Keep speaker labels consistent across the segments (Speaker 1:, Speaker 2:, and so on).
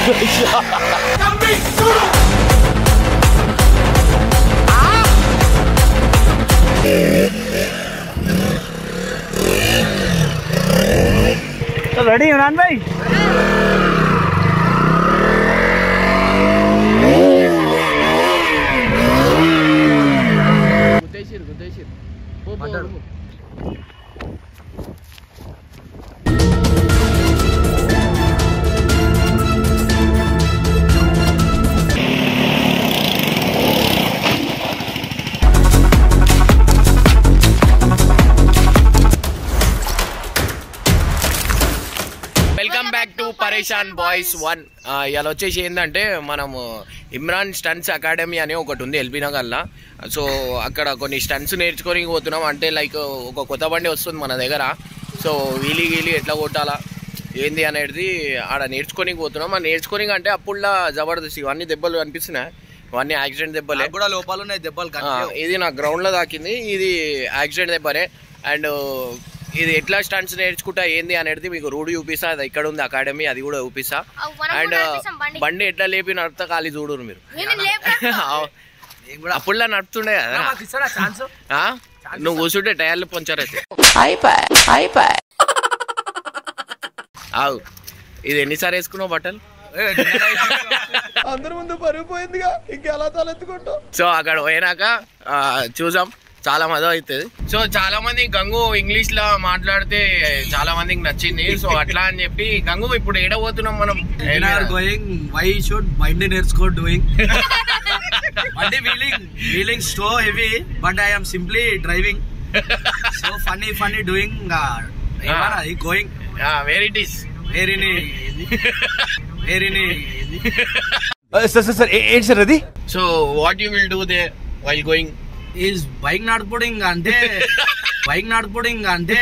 Speaker 1: Ready Imran భాయ్
Speaker 2: గుద్దేసిరు గుద్దేసిరు పో, పో, పో. Welcome back to Pareshan boys one ఇలా వచ్చేసి ఏంటంటే మనము ఇమ్రాన్ స్టంట్స్ అకాడమీ అని ఒకటి ఉంది ఎల్బీ నగర్లో సో అక్కడ కొన్ని స్టంట్స్ నేర్చుకొని పోతున్నాం అంటే లైక్ ఒక కొత్త బండి వస్తుంది మన దగ్గర సో వీలి గీలి ఎట్లా కొట్టాలా ఏంది అనేది ఆడ నేర్చుకొని పోతున్నాం ఆ నేర్చుకొని అంటే అప్పుడులా జబర్దస్త్ ఇవన్నీ దెబ్బలు అనిపిస్తున్నాయి ఇవన్నీ యాక్సిడెంట్ దెబ్బలే
Speaker 3: నాకు కూడా లోపాలు ఉన్నాయి దెబ్బలు
Speaker 2: ఆ,
Speaker 3: కనిపించవు.
Speaker 2: ఇది నా గ్రౌండ్ లో తాకింది ఇది యాక్సిడెంట్ దెబ్బనే అండ్ ఇది ఎట్లా స్టంట్స్ నేర్చుకుంటా ఏంది అనేది మీకు రూడ్ చూపిస్తా అది ఇక్కడ ఉంది అకాడమీ అది కూడా చూపిస్తా
Speaker 4: అవ్ మనం
Speaker 2: అండ్
Speaker 4: కూడా నడిపిస్తాం బండి.
Speaker 2: బండి ఎట్లా లేపి నడుపుతా ఖాళీ చూడు మీరు
Speaker 4: నేను లేపుతా.
Speaker 3: నేను కూడా
Speaker 2: అప్పుడులా నడుపుతుండే కదా
Speaker 3: మాకు ఇస్తాడా ఛాన్స్
Speaker 2: ఆ? నువ్వు కూర్చుంటే టైర్లు పంచర్ అయితే ఆవు ఇది ఎన్నిసార్లు వేసుకున్నావు బట్టలు
Speaker 3: అందరి ముందు పరుగు పోయిందిగా ఇంకెలా తలెత్తుకుంటావు
Speaker 2: సో అక్కడ పోయినాక ఆ, చూసాం చాలా మజా అవుతుంది సో చాలా మంది గంగు ఇంగ్లీష్ లో మాట్లాడితే చాలా మందికి నచ్చింది సో అట్లా అని చెప్పి గంగు ఇప్పుడు ఏడబోతున్నాం మనం
Speaker 3: గోయింగ్ వై షుడ్ బండి నేర్చుకో డూయింగ్ బండి wheeling wheeling so heavy but I am simply driving so funny funny doing going
Speaker 2: where it is
Speaker 3: వేరిని వేరిని
Speaker 1: సార్ సార్ సార్ ఏంటి సార్ అది
Speaker 2: so what you will do they while going
Speaker 3: is bike నడుపుడు ఇంకా అంటే bike నడుపుడు ఇంకా అంటే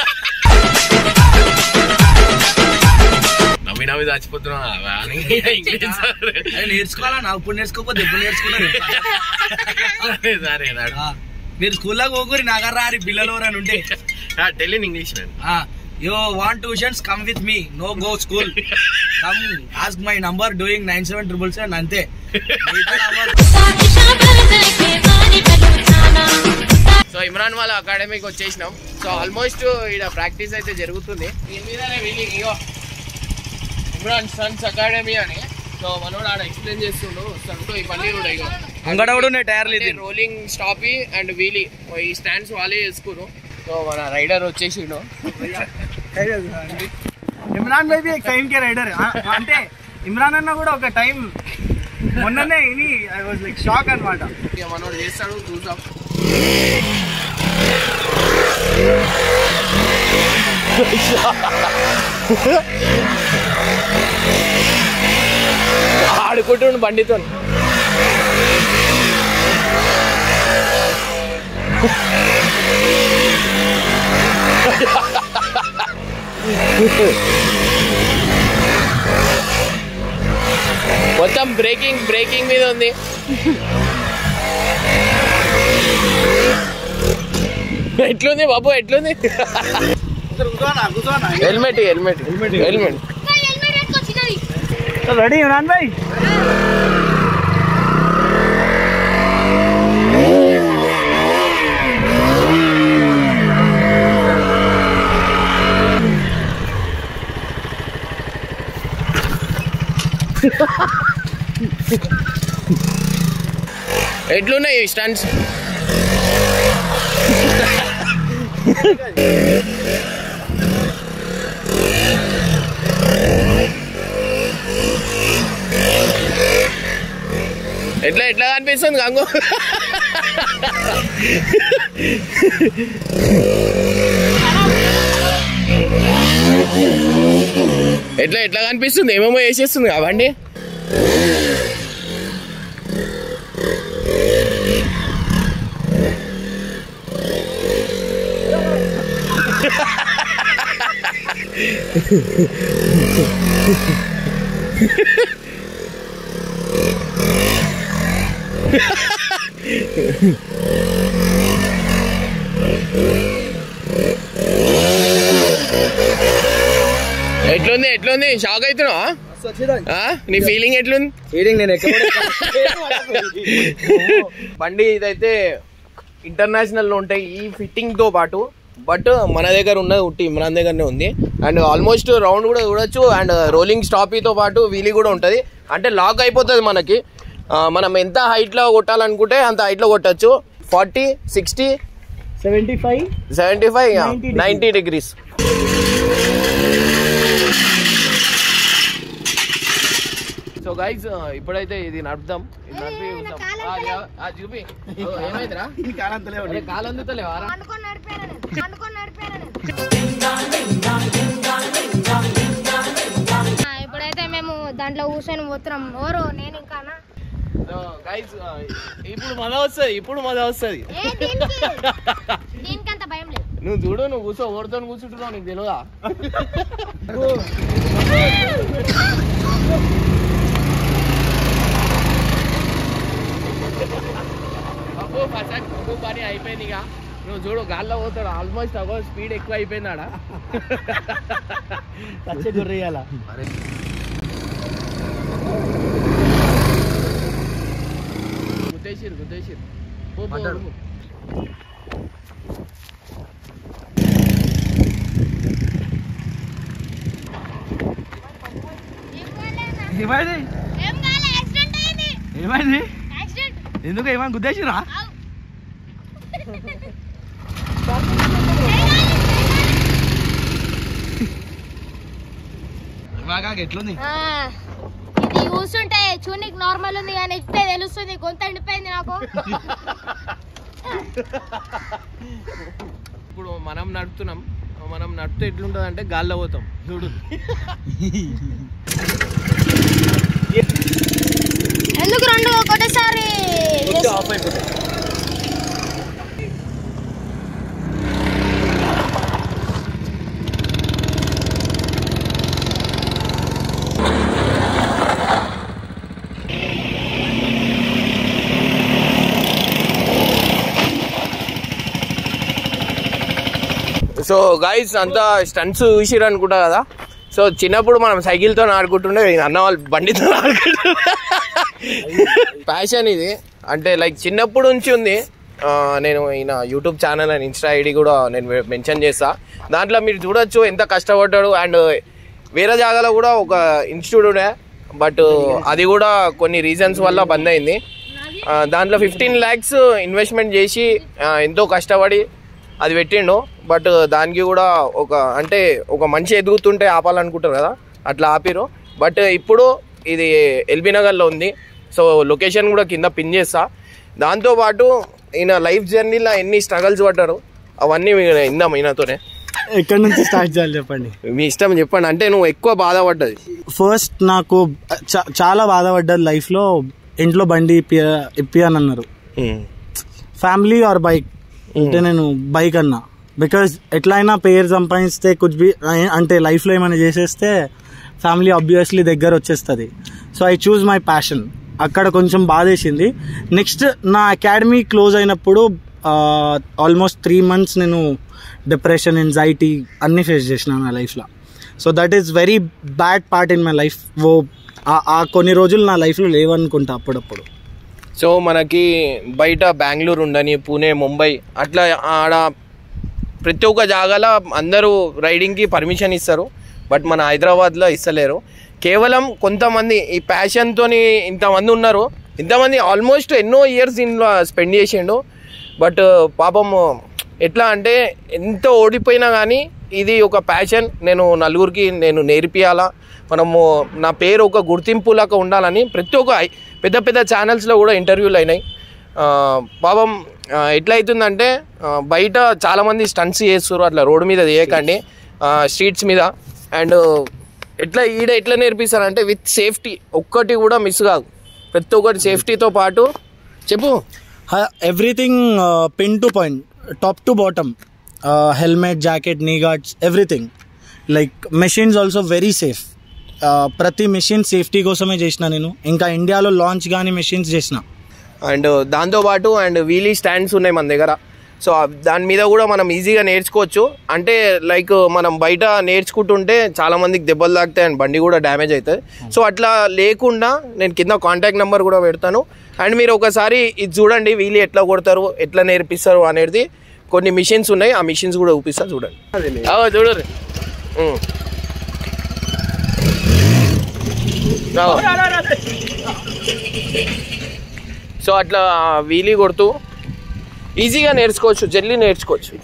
Speaker 2: నవ్వి నవ్వి దాచిపోతున్నా
Speaker 3: అది నేర్చుకోవాలా నా ఇప్పుడు నేర్చుకోకపోతే ఎప్పుడు నేర్చుకున్నారు
Speaker 2: సరే నాడు
Speaker 3: ఆ, మీరు స్కూల్లో పోకూరి నాగర్ రారి పిల్లలు ఎవరైనా ఉంటే
Speaker 2: టెల్ ఇన్ ఇంగ్లీష్ నేను
Speaker 3: yo want tuitions come with me no go school come ask my number doing nine seven triple seven అంతే మిగతా number
Speaker 2: సో ఇమ్రాన్ వాళ్ళ అకాడమీకి వచ్చేసినాం సో ఆల్మోస్ట్ ఇక్కడ ప్రాక్టీస్ అయితే జరుగుతుంది దీని మీదనే వీళ్ళు ఇగో ఇమ్రాన్ సన్స్ అకాడమీ అని సో మనోడు ఆడ ఎక్స్ప్లెయిన్ చేస్తుండు సంటూ ఈ పల్లి కూడా ఇగో
Speaker 3: అంగడ కూడా ఉన్నాయి టైర్లు ఇది
Speaker 2: రోలింగ్ స్టాపీ అండ్ వీలీ ఈ స్టాండ్స్ వాళ్ళే చేసుకురు సో మన రైడర్ వచ్చేసిండు
Speaker 1: ఇమ్రాన్ భాయ్ ఒక టైం కే రైడర్ అంటే ఇమ్రాన్ అన్న కూడా ఒక టైం మొన్ననే ఇది ఐ వాజ్ లైక్ షాక్ అన్నమాట
Speaker 2: ఇక మనోడు చేస్తాడు చూసాం ఆడుకుంటుండు బండితో మొత్తం బ్రేకింగ్ బ్రేకింగ్ మీద ఉంది ఎట్లుంది బాబు ఎట్లుంది
Speaker 1: కూర్చోనా కూర్చోనా
Speaker 2: హెల్మెట్ హెల్మెట్ హెల్మెట్ హెల్మెట్
Speaker 4: ఇంకా హెల్మెట్ వేసుకొచ్చినది.
Speaker 1: రెడీ ఇమ్రాన్ భాయ్
Speaker 2: ఎట్లున్నాయి స్టంట్స్ ఎట్లా ఎట్లా కనిపిస్తుంది గంగు ఎట్లా ఎట్లా కనిపిస్తుంది ఏమేమో వేసేస్తుంది కావండి ఎట్లుంది ఎట్లుంది షాక్ అవుతున్నావా ఆ? నీ ఫీలింగ్ ఎట్లుంది
Speaker 3: ఫీలింగ్ నేను ఎక్కడ
Speaker 2: బండి ఇదైతే ఇంటర్నేషనల్ లో ఉంటాయి ఈ ఫిట్టింగ్ తో పాటు బట్ మన దగ్గర ఉన్నది ఉట్టి మన దగ్గరనే ఉంది అండ్ ఆల్మోస్ట్ రౌండ్ కూడా చూడొచ్చు అండ్ రోలింగ్ స్టాపీతో పాటు వీలీ కూడా ఉంటుంది అంటే లాక్ అయిపోతుంది మనకి ఆ, మనం ఎంత హైట్ లో కొట్టాలనుకుంటే అంత హైట్ లో కొట్టచ్చు forty sixty
Speaker 1: seventy five
Speaker 2: seventy five
Speaker 1: 90
Speaker 2: ninety degrees so guys ఇప్పుడైతే ఇది నడుపుదాం ఇది నడిపి చూద్దాం. ఆ, యా- ఆ, చూపి ఓ, ఏమైందిరా అరే, కాలు అందుతలేవా రా?
Speaker 4: అనుకొని నడిపాను అనుకొని నడిపాను ఇప్పుడైతే మేము దాంట్లో కూర్చొని పోతున్నాం ఓరో నేను ఇంకా
Speaker 2: సో గైస్ ఇప్పుడు మజా వస్తుంది ఇప్పుడు మజా వస్తుంది
Speaker 4: ఏ దీనికి దీనికి అంత భయం లేదు
Speaker 2: నువ్వు చూడు నువ్వు కూర్చో ఓడితో కూర్చుంటున్నావు నీకు తెలియదా అబ్బో ఫస్ట్ అబ్బో పని అయిపోయింది ఇక నువ్వు చూడు గాల్లో పోతాడు ఆల్మోస్ట్ అగో స్పీడ్ ఎక్కువ అయిపోయింది ఆడ
Speaker 1: టచ్ గుర్రెయ్యాల
Speaker 2: గుద్దేసిరు గుద్దేసిరు పో, పో,
Speaker 3: పడ్డాడు.
Speaker 2: ఉరుము.
Speaker 1: ఏమైంది
Speaker 4: ఏం కాలే యాక్సిడెంట్ అయింది
Speaker 1: ఏమైంది
Speaker 4: యాక్సిడెంట్
Speaker 1: ఎందుకు ఏమైనా గుద్దేసిరా బాగా ఎట్లుంది
Speaker 4: ఇది కూర్చుంటే చూనికి నార్మల్ ఉంది కానీ ఎక్కితే తెలుస్తుంది గొంత ఎండిపోయింది నాకు
Speaker 2: ఇప్పుడు మనం నడుపుతున్నాం మనం నడిపితే ఎట్లుంటుంది అంటే గాల్లో పోతాం చూడు
Speaker 4: ఎందుకు రెండు ఒకటేసారి
Speaker 2: ఆఫ్ అయిపోతాయి సో గాయస్ అంతా స్టంట్స్ చూసిరు అనుకుంటా కదా సో చిన్నప్పుడు మనం సైకిల్తో ఆడుకుంటుండే ఈ అన్న వాళ్ళు బండితో ఆడుకుంటుండే ప్యాషన్ ఇది అంటే లైక్ చిన్నప్పుడు నుంచి ఉంది ఆ, నేను ఈయన YouTube channel and insta ID కూడా నేను మెన్షన్ చేస్తా దాంట్లో మీరు చూడొచ్చు ఎంత కష్టపడ్డాడు అండ్ వేరే జాగాలో కూడా ఒక ఇన్స్టిట్యూట్ ఉండే బట్ అది కూడా కొన్ని రీజన్స్ వల్ల బంద్ అయింది ఆ, దాంట్లో ఫిఫ్టీన్ ల్యాక్స్ ఇన్వెస్ట్మెంట్ చేసి ఆ, ఎంతో కష్టపడి అది పెట్టిండు బట్ దానికి కూడా ఒక అంటే ఒక మంచి ఎదుగుతుంటే ఆపాలనుకుంటారు కదా అట్లా ఆపిరు బట్ ఇప్పుడు ఇది ఎల్బీ నగర్లో ఉంది సో లొకేషన్ కూడా కింద పిన్ చేస్తా దాంతోపాటు ఈయన లైఫ్ జర్నీలో ఎన్ని స్ట్రగల్స్ పడ్డారు అవన్నీ మీరు ఇందాం ఈయనతోనే
Speaker 1: ఎక్కడి నుంచి స్టార్ట్ చేయాలి చెప్పండి
Speaker 2: మీ ఇష్టం చెప్పండి అంటే నువ్వు ఎక్కువ బాధపడ్డది
Speaker 1: ఫస్ట్ నాకు చా- చాలా బాధపడ్డది లైఫ్లో ఇంట్లో బండి ఇప్పి ఇప్పియనన్నారు ఫ్యామిలీ ఆర్ బైక్ అంటే నేను బైక్ అన్నా బికాజ్ ఎట్లయినా పేరు సంపాదిస్తే కుచ్ బి అంటే లైఫ్లో ఏమైనా చేసేస్తే ఫ్యామిలీ ఆబ్వియస్లీ దగ్గర వచ్చేస్తుంది so I choose my passion అక్కడ కొంచెం బాధేసింది నెక్స్ట్ నా అకాడమీ క్లోజ్ అయినప్పుడు ఆల్మోస్ట్ త్రీ మంత్స్ నేను డిప్రెషన్ ఎంజైటీ అన్నీ ఫేస్ చేసిన నా లైఫ్లో so that is very bad part in my life ఓ ఆ- ఆ కొన్ని రోజులు నా లైఫ్లో లేవనుకుంటా అప్పుడప్పుడు
Speaker 2: సో మనకి బయట బెంగళూరు ఉండని పూణే ముంబై అట్లా ఆడ ప్రతి ఒక్క జాగాలో అందరూ రైడింగ్కి పర్మిషన్ ఇస్తారు బట్ మన హైదరాబాద్లో ఇస్తలేరు కేవలం కొంతమంది ఈ ప్యాషన్తో ఇంతమంది ఉన్నారు ఇంతమంది ఆల్మోస్ట్ ఎన్నో ఇయర్స్ దీనిలో స్పెండ్ చేసిండు బట్ పాపం ఎట్లా అంటే ఎంత ఓడిపోయినా కానీ ఇది ఒక ప్యాషన్ నేను నలుగురికి నేను నేర్పియాలా మనము నా పేరు ఒక గుర్తింపులాగా ఉండాలని ప్రతి ఒక్క ఐ- పెద్ద పెద్ద ఛానల్స్లో కూడా ఇంటర్వ్యూలు అయినాయి ఆ, పాపం ఆ, ఎట్లా అవుతుందంటే ఆ, బయట చాలామంది స్టంట్స్ చేస్తారు అట్లా రోడ్డు మీద చేయకండి స్ట్రీట్స్ మీద అండ్ ఎట్లా ఈడ ఎట్లా నేర్పిస్తారంటే విత్ సేఫ్టీ ఒక్కటి కూడా మిస్ కాదు ప్రతి ఒక్కటి సేఫ్టీతో పాటు చెప్పు
Speaker 1: everything pin to point top to bottom helmet jacket knee guards everything like machines also very safe ప్రతి మెషిన్ సేఫ్టీ కోసమే చేసిన నేను ఇంకా ఇండియాలో లాంచ్ కానీ మెషిన్స్ చేసిన
Speaker 2: అండ్ దాంతోపాటు అండ్ వీలీ స్టాండ్స్ ఉన్నాయి మన దగ్గర సో దాని మీద కూడా మనం ఈజీగా నేర్చుకోవచ్చు అంటే లైక్ మనం బయట నేర్చుకుంటుంటే చాలా మందికి దెబ్బలు తాకుతాయి అండ్ బండి కూడా డ్యామేజ్ అవుతుంది సో అట్లా లేకుండా నేను కింద కాంటాక్ట్ నెంబర్ కూడా పెడతాను అండ్ మీరు ఒకసారి ఇది చూడండి వీళ్ళు ఎట్లా కొడతారు ఎట్లా నేర్పిస్తారు అనేది కొన్ని మిషన్స్ ఉన్నాయి ఆ మిషన్స్ కూడా చూపిస్తాను చూడండి ఆగో చూడరు ఉమ్. ఆగో. సో అట్లా వీలీ కొడుతూ ఈజీగా నేర్చుకోవచ్చు జల్దీ నేర్చుకోవచ్చు